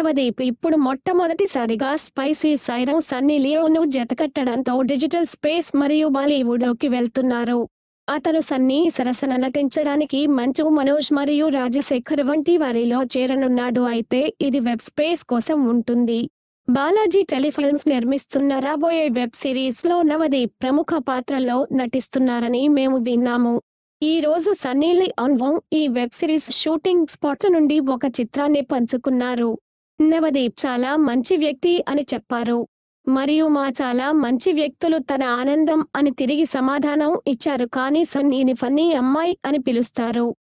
నవదీప్ ఇప్పుడు మొట్టమొదటిసారిగా స్పైసీ సైరం సన్నీ లియోను జతకట్టడంతో డిజిటల్ స్పేస్ మరియు బాలీవుడ్లోకి వెళ్తున్నారు అతను సన్నీ సరసన నటించడానికి మంచు మనోజ్ మరియు రాజశేఖర్ వంటి వారిలో చేరనున్నాడు అయితే ఇది వెబ్ స్పేస్ కోసం ఉంటుంది బాలాజీ టెలిఫిల్మ్స్ నిర్మిస్తున్న రాబోయే వెబ్ సిరీస్ లో నవదీప్ ప్రముఖ పాత్రలో నటిస్తున్నారని మేము విన్నాము ఈ రోజు సన్నీ లియోన్ ఈ వెబ్ సిరీస్ షూటింగ్ స్పాట్స్ నుండి ఒక చిత్రాన్ని పంచుకున్నారు నవదీప్ చాలా మంచి వ్యక్తి అని చెప్పారు మరియు మా చాలా మంచి వ్యక్తులు తన ఆనందం అని తిరిగి సమాధానం ఇచ్చారు కానీ సన్నీని ఫన్నీ అమ్మాయి అని పిలుస్తారు